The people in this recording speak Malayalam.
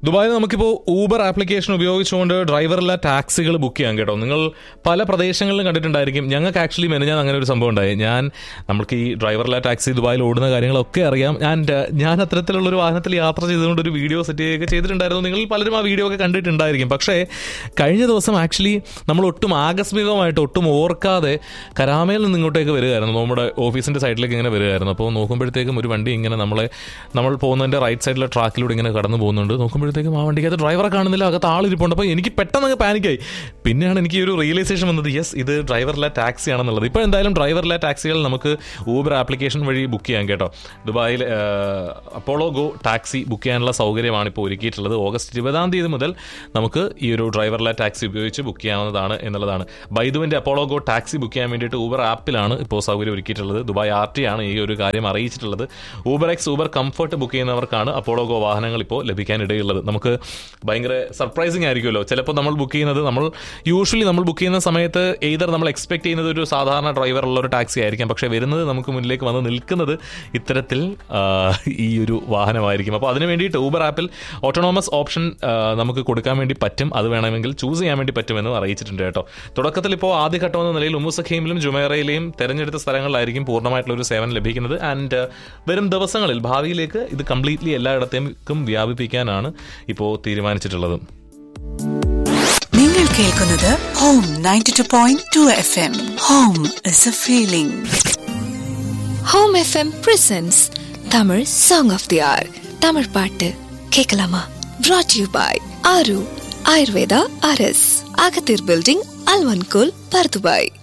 ദുബായിൽ നമുക്കിപ്പോൾ ഊബർ ആപ്ലിക്കേഷൻ ഉപയോഗിച്ചുകൊണ്ട് ഡ്രൈവറില്ല ടാക്സികൾ ബുക്ക് ചെയ്യാം കേട്ടോ നിങ്ങൾ പല പ്രദേശങ്ങളിലും കണ്ടിട്ടുണ്ടായിരിക്കും ഞങ്ങൾക്ക് ആക്ച്വലി മെനഞ്ഞാൽ അങ്ങനെ ഒരു സംഭവം ഉണ്ടായി ഞാൻ നമുക്ക് ഈ ഡ്രൈവറില്ല ടാക്സി ദുബായിൽ ഓടുന്ന കാര്യങ്ങളൊക്കെ അറിയാം ഞാൻ ഞാൻ അത്തരത്തിലുള്ള ഒരു വാഹനത്തിൽ യാത്ര ചെയ്തുകൊണ്ട് ഒരു വീഡിയോ സെറ്റ് ചെയ്യുകയൊക്കെ ചെയ്തിട്ടുണ്ടായിരുന്നു നിങ്ങൾ പലരും ആ വീഡിയോ ഒക്കെ കണ്ടിട്ടുണ്ടായിരിക്കും പക്ഷേ കഴിഞ്ഞ ദിവസം ആക്ച്വലി നമ്മൾ ഒട്ടും ആകസ്മികമായിട്ട് ഒട്ടും ഓർക്കാതെ കരാമയിൽ നിന്ന് ഇങ്ങോട്ടേക്ക് വരികയായിരുന്നു നമ്മുടെ ഓഫീസിന്റെ സൈഡിലേക്ക് ഇങ്ങനെ വരികയായിരുന്നു അപ്പോൾ നോക്കുമ്പോഴത്തേക്കും ഒരു വണ്ടി ഇങ്ങനെ നമ്മളെ നമ്മൾ പോകുന്നതിന്റെ റൈറ്റ് സൈഡിലെ ട്രാക്കിലൂടെ ഇങ്ങനെ കടന്നു പോകുന്നുണ്ട് നോക്കുമ്പോഴത്തേക്കും ആ വണ്ടിക്കകത്ത് ഡ്രൈവറെ കാണുന്നില്ല അകത്ത് ആളിരിപ്പുണ്ട് അപ്പോൾ എനിക്ക് പെട്ടെന്ന് അങ്ങ് പാനിക്കായി പിന്നെയാണ് എനിക്ക് ഈ ഒരു റിയലൈസേഷൻ വന്നത് യെസ് ഇത് ഡ്രൈവറിലെ ടാക്സി ആണെന്നുള്ളത് ഇപ്പോൾ എന്തായാലും ഡ്രൈവറിലെ ടാക്സികൾ നമുക്ക് ഊബർ ആപ്ലിക്കേഷൻ വഴി ബുക്ക് ചെയ്യാം കേട്ടോ ദുബായിൽ അപ്പോളോ ഗോ ടാക്സി ബുക്ക് ചെയ്യാനുള്ള സൗകര്യമാണ് ഇപ്പോൾ ഒരുക്കിയിട്ടുള്ളത് ഓഗസ്റ്റ് ഇരുപതാം തീയതി മുതൽ നമുക്ക് ഈ ഒരു ഡ്രൈവറിലെ ടാക്സി ഉപയോഗിച്ച് ബുക്ക് ചെയ്യാവുന്നതാണ് എന്നുള്ളതാണ് ബൈദുവിൻ്റെ അപ്പോളോ ഗോ ടാക്സി ബുക്ക് ചെയ്യാൻ വേണ്ടിയിട്ട് ഊബർ ആപ്പിലാണ് ഇപ്പോൾ സൗകര്യം ഒരുക്കിയിട്ടുള്ളത് ദുബായ് ആർ ടി ആണ് ഈ ഒരു കാര്യം അറിയിച്ചിട്ടുള്ളത് Uber X Uber comfort book ചെയ്യുന്നവർക്കാണ് അപ്പോളോ ഗോ വാഹനങ്ങൾ ഇപ്പോൾ ലഭിക്കാനിടയുള്ളത് നമുക്ക് ഭയങ്കര സർപ്രൈസിങ് ആയിരിക്കുമല്ലോ ചിലപ്പോൾ നമ്മൾ ബുക്ക് ചെയ്യുന്നത് നമ്മൾ യൂഷ്വലി നമ്മൾ ബുക്ക് ചെയ്യുന്ന സമയത്ത് എയ്തർ നമ്മൾ എക്സ്പെക്ട് ചെയ്യുന്നത് ഒരു സാധാരണ ഡ്രൈവറുള്ള ഒരു ടാക്സി ആയിരിക്കാം പക്ഷേ വരുന്നത് നമുക്ക് മുന്നിലേക്ക് വന്ന് നിൽക്കുന്നത് ഇത്തരത്തിൽ ആ, ഈ ഒരു വാഹനമായിരിക്കും അപ്പോൾ അതിന് വേണ്ടിയിട്ട് ഊബർ ആപ്പിൽ ഓട്ടോണോമസ് ഓപ്ഷൻ ആ, നമുക്ക് കൊടുക്കാൻ വേണ്ടി പറ്റും അത് വേണമെങ്കിൽ ചൂസ് ചെയ്യാൻ വേണ്ടി പറ്റുമെന്ന് അറിയിച്ചിട്ടുണ്ട് കേട്ടോ തുടക്കത്തിൽ ഇപ്പോൾ ആദ്യഘട്ടം എന്ന നിലയിൽ ഉമ്മുസഖീമിലും ജുമേറയിലെയും തെരഞ്ഞെടുത്ത സ്ഥലങ്ങളിലായിരിക്കും പൂർണ്ണമായിട്ടുള്ള ഒരു സേവനം ലഭിക്കുന്നത് ആൻഡ് വരും ദിവസങ്ങളിൽ ഭാവിയിലേക്ക് ഇത് കംപ്ലീറ്റ്ലി എല്ലായിടത്തേക്കും വ്യാപിപ്പിക്കാനാണ് ഇപ്പോൾ തീരുമാനിച്ചിട്ടുള്ളത് നിങ്ങൾ കേൾക്കുന്നത് home ninety two point two F M home is a feeling home FM presents Tamil song of the hour Tamil பாட்டு கேட்கலாமா brought யூ பாய் ஆரு ஆயுர்வேதா அரஸ் அகத்தீர் பில்டிங் அல்வன்கோல் பர்துபாய்